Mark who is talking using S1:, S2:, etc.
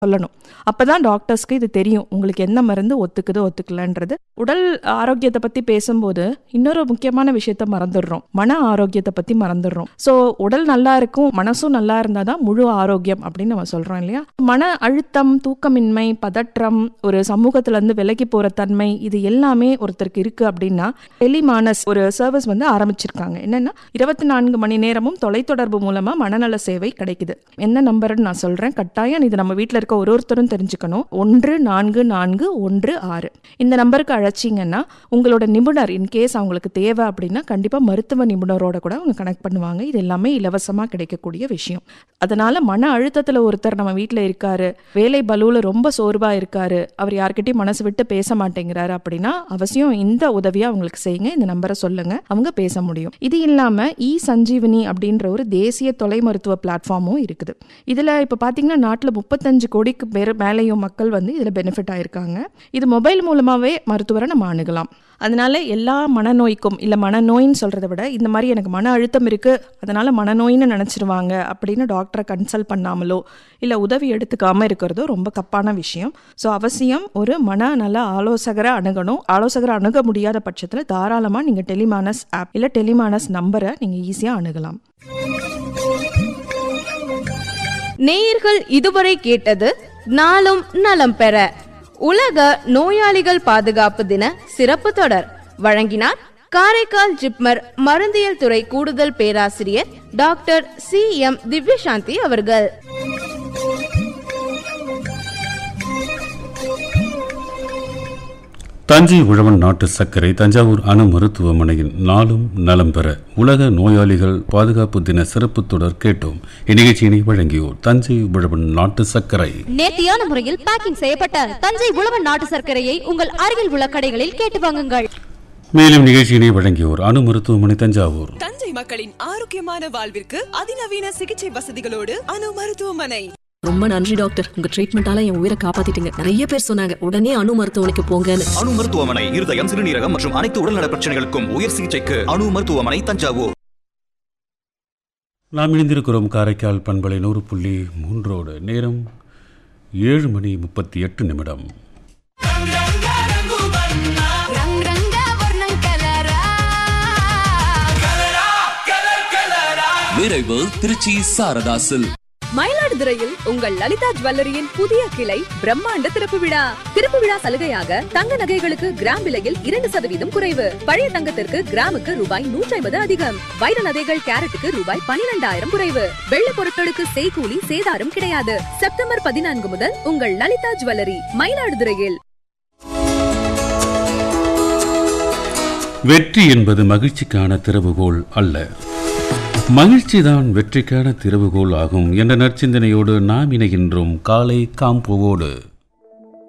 S1: சொல்லணும் அப்பதான் டாக்டர்ஸ்க்கு இது தெரியும் உங்களுக்கு என்ன மருந்து ஒத்துக்குது ஒத்துக்கலன்றது உடல் ஆரோக்கியத்தை பத்தி பேசும்போது இன்னொரு முக்கியமான விஷயத்த மறந்துடுறோம் மன ஆரோக்கியத்தை பத்தி மறந்துடுறோம் ஸோ உடல் நல்லா இருக்கும் மனசும் நல்லா இருந்தால் தான் முழு ஆரோக்கியம் அப்படின்னு நம்ம சொல்றோம் இல்லையா மன அழுத்தம் தூக்கமின்மை பதற்றம் ஒரு சமூகத்துல இருந்து விலகி போற தன்மை இது எல்லாமே ஒருத்தருக்கு இருக்கு அப்படின்னா டெலிமானஸ் ஒரு சர்வீஸ் வந்து ஆரம்பிச்சிருக்காங்க என்னன்னா இருபத்தி நான்கு மணி நேரமும் தொலைத்தொடர்பு மூலமா மனநல சேவை கிடைக்குது என்ன நம்பர்னு நான் சொல்றேன் கட்டாயம் இது நம்ம வீட்டில் இருக்க ஒரு ஒருத்தரும் தெரிஞ்சுக்கணும் ஒன்று நான்கு நான்கு ஒன்று ஆறு இந்த நம்பருக்கு அழைச்சிங்கன்னா உங்களோட நிபுணர் இன்கேஸ் அவங்களுக்கு தேவை அப்படின்னா கண்டிப்பா மருத்துவ நிபுணரோட கூட அவங்க கனெக்ட் பண்ணுவாங்க இது எல்லாமே இலவசமா கிடைக்கக்கூடிய விஷயம் அதனால மன அழுத்தத்துல ஒருத்தர் நம்ம வீட்டில் இருக்காரு வேலை பலுவில் ரொம்ப சோர்வா இருக்காரு அவர் யார்கிட்டயும் மனசு விட்டு பேச மாட்டேங்கிறாரு அப்படின்னா அவசியம் இந்த உதவியை அவங்களுக்கு செய்யுங்க இந்த நம்பரை சொல்லுங்க அவங்க பேச முடியும் இது இல்லாம இ சஞ்சீவனி அப்படின்ற ஒரு தேசிய தொலை மருத்துவ பிளாட்ஃபார்மும் இருக்குது இதுல இப்ப பாத்தீங்கன்னா நாட்டுல முப்பத்தஞ்சு கோடிக்கு பேர் மேலேயும் மக்கள் வந்து இதுல பெனிஃபிட் ஆயிருக்காங்க இது மொபைல் மூலமாவே மருத்துவரை நம்ம அணுகலாம் அதனால எல்லா மனநோய்க்கும் இல்லை மனநோயின்னு சொல்கிறத விட இந்த மாதிரி எனக்கு மன அழுத்தம் இருக்குது அதனால மனநோயின்னு நினச்சிருவாங்க அப்படின்னு டாக்டரை கன்சல்ட் பண்ணாமலோ இல்லை உதவி எடுத்துக்காமல் இருக்கிறதோ ரொம்ப தப்பான விஷயம் ஸோ அவசியம் ஒரு மனநல ஆலோசகரை அணுகணும் ஆலோசகரை அணுக முடியாத பட்சத்தில் தாராளமாக நீங்கள் டெலிமானஸ் ஆப் இல்லை டெலிமானஸ் நம்பரை நீங்கள் ஈஸியாக அணுகலாம்
S2: நேயர்கள் இதுவரை கேட்டது நாளும் நலம் பெற உலக நோயாளிகள் பாதுகாப்பு தின சிறப்பு தொடர் வழங்கினார் காரைக்கால் ஜிப்மர் மருந்தியல் துறை கூடுதல் பேராசிரியர் டாக்டர் சி எம் திவ்யசாந்தி அவர்கள்
S3: தஞ்சை உழவன் நாட்டு சர்க்கரை தஞ்சாவூர் அணு மருத்துவமனையின் நாளும் நலம் பெற உலக நோயாளிகள் பாதுகாப்பு தின சிறப்பு தொடர் கேட்டோம் இந்நிகழ்ச்சியினை வழங்கியோர் தஞ்சை உழவன் நாட்டு சர்க்கரை
S4: நேர்த்தியான முறையில் பேக்கிங் செய்யப்பட்ட தஞ்சை உழவன் நாட்டு சர்க்கரையை உங்கள் அருகில் உள்ள கடைகளில் கேட்டு வாங்குங்கள்
S3: மேலும் நிகழ்ச்சியினை வழங்கியோர் அணு மருத்துவமனை தஞ்சாவூர்
S5: தஞ்சை மக்களின் ஆரோக்கியமான வாழ்விற்கு அதிநவீன சிகிச்சை வசதிகளோடு அணு மருத்துவமனை
S6: ரொம்ப நன்றி டாக்டர் உங்க ட்ரீட்மெண்டால என் உயிரை காப்பாத்திட்டீங்க நிறைய பேர் சொன்னாங்க உடனே அணு மருத்துவமனைக்கு போங்கன்னு
S7: அணு மருத்துவமனை இருதயம் சிறுநீரகம் மற்றும் அனைத்து உடல்நல பிரச்சனைகளுக்கும் உயர் சிகிச்சைக்கு அணு மருத்துவமனை தஞ்சாவூர்
S3: நாம் இணைந்திருக்கிறோம் காரைக்கால் பண்பலை நூறு புள்ளி மூன்றோடு நேரம் ஏழு மணி முப்பத்தி எட்டு நிமிடம்
S8: நிறைவு திருச்சி சாரதாசில்
S9: மயிலாடுதுறையில் உங்கள் லலிதா ஜுவல்லரியின் புதிய கிளை பிரம்மாண்ட திறப்பு விழா திறப்பு விழா சலுகையாக தங்க நகைகளுக்கு கிராம் விலையில் இரண்டு சதவீதம் குறைவு பழைய தங்கத்திற்கு கிராமுக்கு ரூபாய் நூற்றி ஐம்பது அதிகம் வைர நகைகள் கேரட்டுக்கு ரூபாய் பனிரெண்டாயிரம் குறைவு வெள்ள பொருட்களுக்கு செய்கூலி சேதாரம் கிடையாது செப்டம்பர் பதினான்கு முதல் உங்கள் லலிதா ஜுவல்லரி மயிலாடுதுறையில்
S3: வெற்றி என்பது மகிழ்ச்சிக்கான திறவுகோல் அல்ல மகிழ்ச்சிதான் வெற்றிக்கான திறவுகோல் ஆகும் என்ற நற்சிந்தனையோடு நாம் இணைகின்றோம் காலை காம்போவோடு